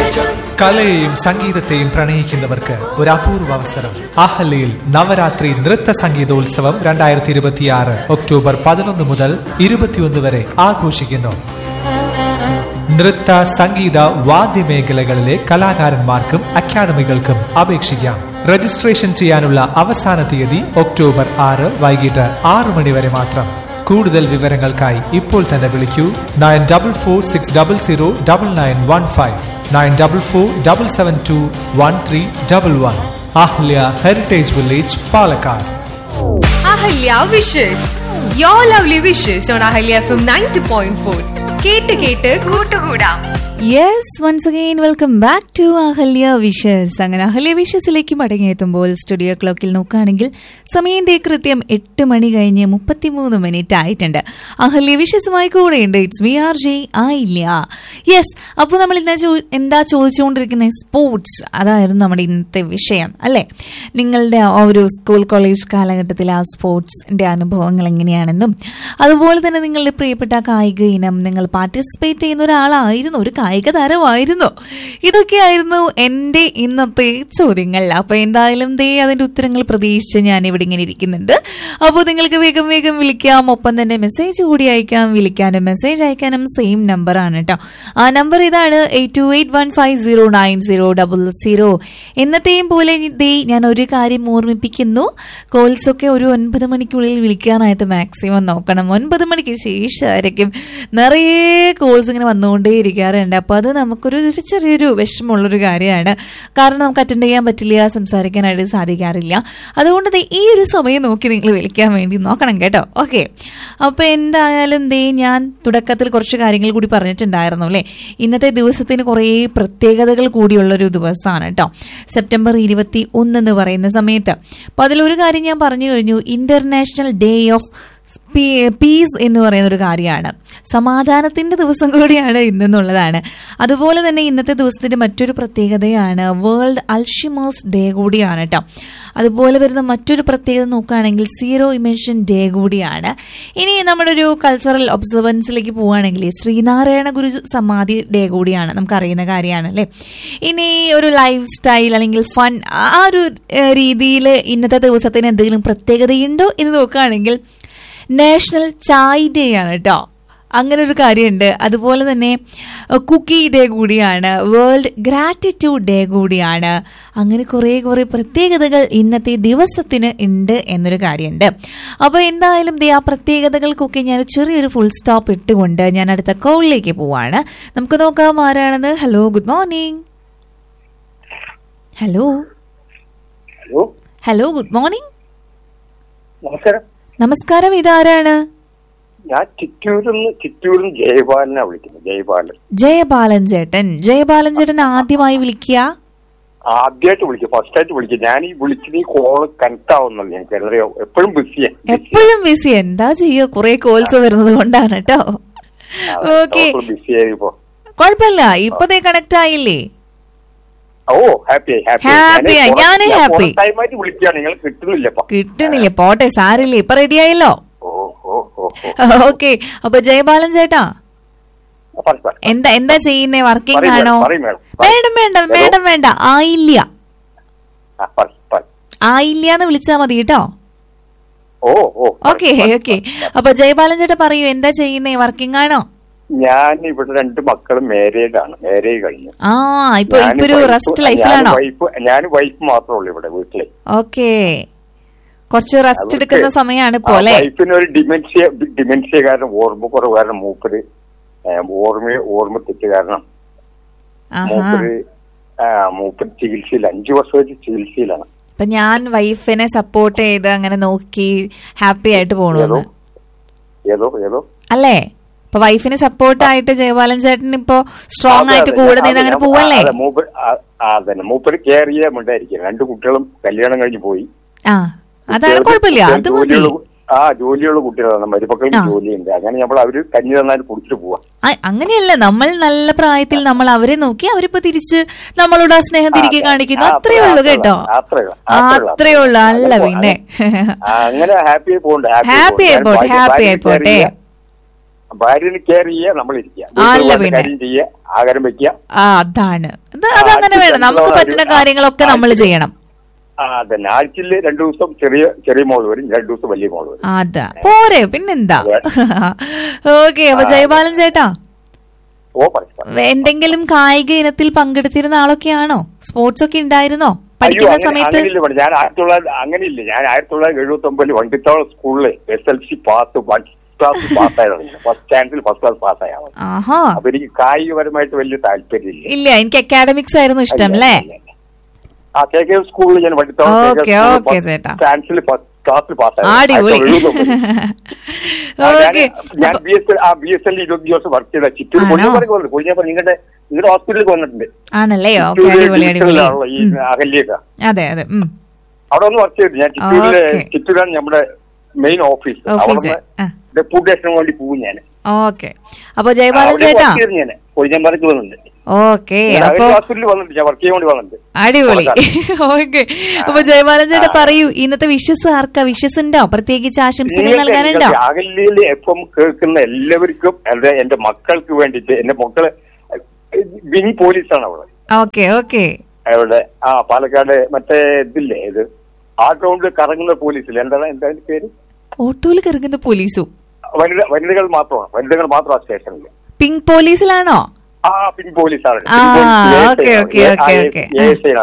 കലയെയും സംഗീതത്തെയും പ്രണയിക്കുന്നവർക്ക് ഒരു അപൂർവ അവസരം അഹല്യയിൽ നവരാത്രി നൃത്ത സംഗീതോത്സവം രണ്ടായിരത്തി ഇരുപത്തിയാറ് ഒക്ടോബർ പതിനൊന്ന് മുതൽ ഇരുപത്തിയൊന്ന് വരെ ആഘോഷിക്കുന്നു നൃത്ത സംഗീത വാദ്യമേഖലകളിലെ കലാകാരന്മാർക്കും അക്കാദമികൾക്കും അപേക്ഷിക്കാം രജിസ്ട്രേഷൻ ചെയ്യാനുള്ള അവസാന തീയതി ഒക്ടോബർ ആറ് വൈകിട്ട് ആറു മണി വരെ മാത്രം കൂടുതൽ വിവരങ്ങൾക്കായി ഇപ്പോൾ തന്നെ വിളിക്കൂ nine double four six double zero double nine one five nine double four double seven two one three double one Ahalya heritage village Palakkad Ahalya wishes your lovely wishes on Ahalya FM ninety point four ഫോർ കേട്ട് കേട്ട് കൂട്ടുകൂടാം yes once again welcome back to Ahalya wishes അങ്ങനെ Ahalya വിഷസിലേക്ക് മടങ്ങിയെത്തുമ്പോൾ studio ക്ലോക്കിൽ നോക്കുകയാണെങ്കിൽ സമയം ദേ കൃത്യം എട്ട് മണി കഴിഞ്ഞ് മുപ്പത്തിമൂന്ന് മിനിറ്റ് ആയിട്ടുണ്ട് അഹല്യ വിഷസുമായി കൂടെയുണ്ട് ഇറ്റ്സ് വി ആർ ജെ ആയില്ല യെസ് അപ്പോൾ നമ്മൾ ഇന്ന് ചോ- എന്താ ചോദിച്ചുകൊണ്ടിരിക്കുന്നത് സ്പോർട്സ് അതായിരുന്നു നമ്മുടെ ഇന്നത്തെ വിഷയം അല്ലേ നിങ്ങളുടെ ആ ഒരു സ്കൂൾ കോളേജ് കാലഘട്ടത്തിൽ ആ സ്പോർട്സിന്റെ അനുഭവങ്ങൾ എങ്ങനെയാണെന്നും അതുപോലെ തന്നെ നിങ്ങളുടെ പ്രിയപ്പെട്ട കായിക ഇനം നിങ്ങൾ പാർട്ടിസിപ്പേറ്റ് ചെയ്യുന്ന ഒരാളായിരുന്നു ഒരു കായിക താരമായിരുന്നു ഇതൊക്കെയായിരുന്നു എൻ്റെ ഇന്നത്തെ ചോദ്യങ്ങൾ അപ്പൊ എന്തായാലും ദേ അതിന്റെ ഉത്തരങ്ങൾ പ്രതീക്ഷിച്ച് ഞാൻ ഇവിടെ ഇങ്ങനെ ഇരിക്കുന്നുണ്ട് അപ്പോൾ നിങ്ങൾക്ക് വേഗം വേഗം വിളിക്കാം ഒപ്പം തന്നെ മെസ്സേജ് കൂടി അയക്കാം വിളിക്കാനും മെസ്സേജ് അയക്കാനും സെയിം നമ്പർ ആണ് കേട്ടോ ആ നമ്പർ ഇതാണ് eight two eight one five zero nine zero double zero എന്നത്തെയും പോലെ ദേ ഞാൻ ഒരു കാര്യം ഓർമ്മിപ്പിക്കുന്നു കോൾസ് ഒക്കെ ഒരു ഒൻപത് മണിക്കുള്ളിൽ വിളിക്കാനായിട്ട് മാക്സിമം നോക്കണം ഒൻപത് മണിക്ക് ശേഷമായിരിക്കും നിറയെ കോൾസ് ഇങ്ങനെ വന്നുകൊണ്ടേ ഇരിക്കാറുണ്ട് അപ്പോൾ അത് നമുക്കൊരു ഒരു ചെറിയൊരു വിഷമമുള്ളൊരു കാര്യമാണ് കാരണം നമുക്ക് അറ്റൻഡ് ചെയ്യാൻ പറ്റില്ല സംസാരിക്കാനായിട്ട് സാധിക്കാറില്ല അതുകൊണ്ട് ദേ ഈ ഒരു സമയം നോക്കി നിങ്ങൾ വിളിക്കാൻ വേണ്ടി നോക്കണം കേട്ടോ ഓക്കെ അപ്പോൾ എന്തായാലും ദേ ഞാൻ തുടക്കത്തിൽ കുറച്ച് കാര്യങ്ങൾ കൂടി പറഞ്ഞിട്ടുണ്ടായിരുന്നു അല്ലേ ഇന്നത്തെ ദിവസത്തിന് കുറേ പ്രത്യേകതകൾ കൂടിയുള്ള ഒരു ദിവസമാണ് കേട്ടോ സെപ്റ്റംബർ ഇരുപത്തി ഒന്ന് എന്ന് പറയുന്ന സമയത്ത് അപ്പോൾ അതിലൊരു കാര്യം ഞാൻ പറഞ്ഞു കഴിഞ്ഞു ഇന്റർനാഷണൽ ഡേ ഓഫ് പീസ് എന്ന് പറയുന്ന ഒരു കാര്യമാണ് സമാധാനത്തിന്റെ ദിവസം കൂടിയാണ് ഇന്നെന്നുള്ളതാണ് അതുപോലെ തന്നെ ഇന്നത്തെ ദിവസത്തിന്റെ മറ്റൊരു പ്രത്യേകതയാണ് വേൾഡ് അൾഷിമേഴ്സ് ഡേ കൂടിയാണ് കേട്ടോ അതുപോലെ വരുന്ന മറ്റൊരു പ്രത്യേകത നോക്കുകയാണെങ്കിൽ സീറോ ഇമിഷൻ ഡേ കൂടിയാണ് ഇനി നമ്മുടെ ഒരു കൾച്ചറൽ ഒബ്സർവൻസിലേക്ക് പോവുകയാണെങ്കിൽ ശ്രീനാരായണ ഗുരു സമാധി ഡേ കൂടിയാണ് നമുക്കറിയുന്ന കാര്യമാണ് അല്ലേ ഇനി ഒരു ലൈഫ് സ്റ്റൈൽ അല്ലെങ്കിൽ ഫൺ ആ ഒരു രീതിയിൽ ഇന്നത്തെ ദിവസത്തിന് എന്തെങ്കിലും പ്രത്യേകതയുണ്ടോ എന്ന് നോക്കുകയാണെങ്കിൽ നാഷണൽ ചായ് ഡേ ആണ് കേട്ടോ അങ്ങനെ ഒരു കാര്യമുണ്ട് അതുപോലെ തന്നെ കുക്കി ഡേ കൂടിയാണ് വേൾഡ് ഗ്രാറ്റിറ്റ്യൂഡ് ഡേ കൂടിയാണ് അങ്ങനെ കുറേ കുറേ പ്രത്യേകതകൾ ഇന്നത്തെ ദിവസത്തിന് ഉണ്ട് എന്നൊരു കാര്യമുണ്ട് അപ്പോൾ എന്തായാലും ദേ ആ പ്രത്യേകതകൾക്കൊക്കെ ഞാൻ ചെറിയൊരു ഫുൾ സ്റ്റോപ്പ് ഇട്ടുകൊണ്ട് ഞാൻ അടുത്ത കോളിലേക്ക് പോവാണ് നമുക്ക് നോക്കാം ആരാണെന്ന് hello good morning hello hello hello good morning നമസ്കാരം നമസ്കാരം ഇതാരാണ് ഞാൻ ചിറ്റൂരിൽ നിന്ന് ചിറ്റൂരിൽ നിന്ന് ജയപാലനാ വിളിക്കുന്നത് ജയപാലൻ ജയബാലൻ ചേട്ടൻ ജയബാലൻ ചേട്ടൻ ആദ്യമായി വിളിക്കുക ആദ്യമായിട്ട് വിളിക്കും ഫസ്റ്റ് ആയിട്ട് വിളിക്കും ഞാൻ ഈ വിളിക്കുന്ന ഈ കോള് കണക്ട് ആവുന്നില്ല എനിക്ക് അറിയോ എപ്പോഴും ബിസിയാണ് എപ്പോഴും ബിസി എന്താ ചെയ്യുക കുറെ കോൾസ് വരുന്നത് കൊണ്ടാണ് കേട്ടോ ഓക്കെ ബിസി ആയിപ്പോ കുഴപ്പമില്ല ഇപ്പതേ കണക്ട് ആയില്ലേ ഓ ഹാപ്പി ഹാപ്പി Happy ആയി. ഞാനും happy. ടൈമായിട്ട് വിളിക്കുകയാണ് നിങ്ങൾ കിട്ടുന്നില്ല ഇപ്പൊ കിട്ടണില്ലേ പോട്ടെ സാരില്ലേ ഇപ്പൊ റെഡി ആയല്ലോ ഓ ഓ ഓ ഓ ഓക്കെ അപ്പൊ ജയബാലൻ ചേട്ടാ പറ, പറ. എന്താ എന്താ ചെയ്യുന്നേ വർക്കിംഗ് പറയ് ആണോ madam, പറയ് madam. വേണ്ട വേണ്ട Hello? വേണ്ട വേണ്ട ആയില്ല ആ, പറ, പറ. ആയില്ല എന്ന് വിളിച്ചാ മതി കേട്ടോ ഓ ഓ പറ, ഓക്കെ പറ, ഓക്കെ പറ. അപ്പൊ ജയബാലൻ ചേട്ടാ പറയൂ എന്താ ചെയ്യുന്നേ വർക്കിംഗ് ആണോ ഞാൻ ഇവിടെ രണ്ട് മക്കളും മാരീഡ് ആണ് മാരേജ് കഴിഞ്ഞു ആ ഇപ്പൊ ഞാന് ഇപ്പൊ ഒരു wife- റെസ്റ്റ് ഞാന് ലൈഫിലാണോ വൈഫ് ഞാൻ വൈഫ് മാത്രമേ ഉള്ളൂ ഇവിടെ വീട്ടില് ഓക്കെ കുറച്ച് റെസ്റ്റ് അവർക്ക് എടുക്കുന്ന സമയമാണ് ഇപ്പോ ആ അല്ലെ വൈഫിന് ഒരു ഡിമെൻഷ്യ ഡിമെൻഷ്യ കാരണം ഓർമ്മ കുറവ് കാരണം മൂപ്പര് ഏ, ഓർമ്മ ഓർമ്മ തെറ്റ് കാരണം ആഹാ മൂപ്പര് ആ, മൂപ്പര് ചികിത്സയിൽ അഞ്ചു വർഷമായിട്ട് ചികിത്സയിലാണ് അപ്പൊ ഞാൻ വൈഫിനെ സപ്പോർട്ട് ചെയ്ത് അങ്ങനെ നോക്കി ഹാപ്പി ആയിട്ട് ഏതോ പോണു ഏതോ ഏതോ അല്ലേ അപ്പൊ വൈഫിന് സപ്പോർട്ട് ആയിട്ട് ജയബാലൻ ചേട്ടൻ ഇപ്പൊ സ്ട്രോങ് അതെ, ആയിട്ട് അതെ, കൂടെ അതെ, നിന്ന് അങ്ങനെ ഞാൻ- പോവല്ലേ അതെ, മൂപ്പര് ആ- ആ, അതന്നെ മൂപ്പര് കെയർ ചെയ്യാൻ വേണ്ടായിരിക്കും രണ്ട് കുട്ടികളും കല്യാണം കഴിഞ്ഞ് പോയി ആ അതാണ് കുഴപ്പമില്ല അത് മതി ജോലിയുള്ള- ആ ജോലിയുള്ള കുട്ടികളാണ് മരുമക്കളിൽ ആ. ജോലിയുണ്ട് അങ്ങനെ നമ്മൾ അവര് കഞ്ഞി തന്നാലും കുടിച്ചിട്ട് പോവാ ആ, അങ്ങനെയല്ല നമ്മൾ നല്ല പ്രായത്തിൽ നമ്മൾ അവരെ നോക്കി അവരിപ്പോ തിരിച്ച് നമ്മളോട് ആ സ്നേഹം തിരികെ ആ, കാണിക്കുന്നു ആ, അത്രേ ഉള്ളൂ അത്രേ കേട്ടോ ഉള്ളൂ, അത്രേ ഉള്ളൂ, ആ, അത്രേ ഉള്ളൂ. അത്രേ ഉള്ളൂ അല്ല അങ്ങനെ പിന്നെ ആ, അങ്ങനെ ഹാപ്പി ആയി പോകണ്ട ഹാപ്പി ആയിപ്പോട്ടെ ഹാപ്പി ആയിപ്പോട്ടെ ഭാര്യനെ കെയർ ചെയ്യുക നമ്മൾ ഇരിക്കുക ആ, അല്ല വീട്ടിൽ പിന്നെ. കാര്യം ചെയ്യുക ആഹാരം വെക്കുക ആ അതാണ് അത് അതങ്ങനെ വേണം നമുക്ക് പറ്റുന്ന കാര്യങ്ങളൊക്കെ നമ്മൾ ചെയ്യണം ആ അതന്നെ ആഴ്ചയിൽ രണ്ടു ദിവസം ചെറിയ ചെറിയ മോൾ വരും രണ്ടു ദിവസം വലിയ മോൾ വരും അതാ പോരെ പിന്നെന്താ ഓക്കെ അപ്പൊ ജയപാലൻ ചേട്ടാ ഓ പറയും എന്തെങ്കിലും കായിക ഇനത്തിൽ പങ്കെടുത്തിരുന്ന ആളൊക്കെയാണോ സ്പോർട്സ് ഒക്കെ ഉണ്ടായിരുന്നോ അയ്യോ പഠിക്കുന്ന അങ്ങനെ സമയത്ത് അങ്ങനെയില്ല മേഡം. ഞാൻ ആയിരത്തി തൊള്ളായിരത്തി അങ്ങനെയില്ല ഞാൻ ആയിരത്തി തൊള്ളായിരത്തി എഴുപത്തി ഒമ്പതിൽ വണ്ടിത്തോളം സ്കൂളില് S L C pass first class പാസ്സായതാണ് ഫസ്റ്റ് ചാൻസിൽ ഫസ്റ്റ് ക്ലാസ് പാസ്സായാണ് ആഹാ അപ്പൊ എനിക്ക് കായികപരമായിട്ട് വലിയ താല്പര്യമില്ല ഇല്ല എനിക്ക് അക്കാഡമിക്സ് ആയിരുന്നു ഇഷ്ടം ഇല്ല, അല്ലേ ഇല്ല, ഇല്ല. ആ കെ കെ സ്കൂളിൽ ഞാൻ വണ്ടിത്തോളം ഓക്കേ, ഓക്കേ, ചേട്ടാ. ചാൻസിൽ ഫസ്റ്റ് ക്ലാസ്സിൽ അടിപൊളി ഓക്കെ ഞാൻ ബി എസ് എൽ ആ ബി എസ് എൽ ഇരുപത്തി ദിവസം വർക്ക് ചെയ്ത ചിറ്റൂർ ആണോ? കൊഴിഞ്ഞപ്പറക്ക് വന്നിട്ട് കൊഴിഞ്ഞപ്പറ നിങ്ങളുടെ നിങ്ങളുടെ ഹോസ്പിറ്റലിൽ വന്നിട്ടുണ്ട് ആണല്ലേ ഓക്കെ ചിറ്റൂര് അടിപൊളി അടിപൊളി ഡിജിറ്റലിലാണല്ലോ ഈ ഉം. അകല്യൊക്കെ അതെ അതെ ഉം. അവിടെ ഒന്ന് വർക്ക് ചെയ്തു ഞാൻ ചിറ്റൂരിലെ ഓക്കേ. ചിറ്റൂരാണ് നമ്മുടെ മെയിൻ ഓഫീസ് ഓഫീസ് ആ ഡെപ്യൂട്ടേഷന് വേണ്ടി പോകും ഞാൻ ഓക്കെ അപ്പൊ ജയപാലൻ അവിടെ ചേട്ടാ വർക്ക് ചെയ്തു ഞാൻ കൊഴിഞ്ഞമ്പറക്ക് വന്നിട്ടുണ്ട് ഓക്കെ ഞാൻ അപ്പൊ അകല്യ ഹോസ്പിറ്റലിൽ വന്നിട്ട് ഞാൻ വർക്ക് ചെയ്യാൻ വേണ്ടി വന്നിട്ടുണ്ട് അടിപൊളി ഓക്കെ അപ്പൊ ജയപാലൻ ചേട്ടാ പറയൂ ഇന്നത്തെ വിഷസ് ആർക്കാ വിഷസ് ഉണ്ടോ പ്രത്യേകിച്ച് ആശംസകൾ നൽകാനുണ്ടോ അകല്യയിൽ എപ്പം കേൾക്കുന്ന എല്ലാവർക്കും എന്റെ എന്റെ മക്കൾക്ക് വേണ്ടിയിട്ട് എന്റെ മക്കള് വിനി പോലീസാണ് അവിടെ ഓക്കെ ഓക്കെ അവിടെ ആ പാലക്കാട് മറ്റേ ഇതില്ലേ ഇത് ആ ഗ്രൗണ്ടിൽ കറങ്ങുന്ന പോലീസിൽ എന്താണ് എന്താ അതിന്റെ പേര് ഓട്ടോയിൽ കറങ്ങുന്ന പോലീസു വനിത വനിതകൾ മാത്രമാണ് വനിതകൾ മാത്രം ആ സ്റ്റേഷനിൽ പിങ്ക് പോലീസിലാണോ ആ പിൻ പോലീസാണ് ആ, okay, okay, okay, okay. A S I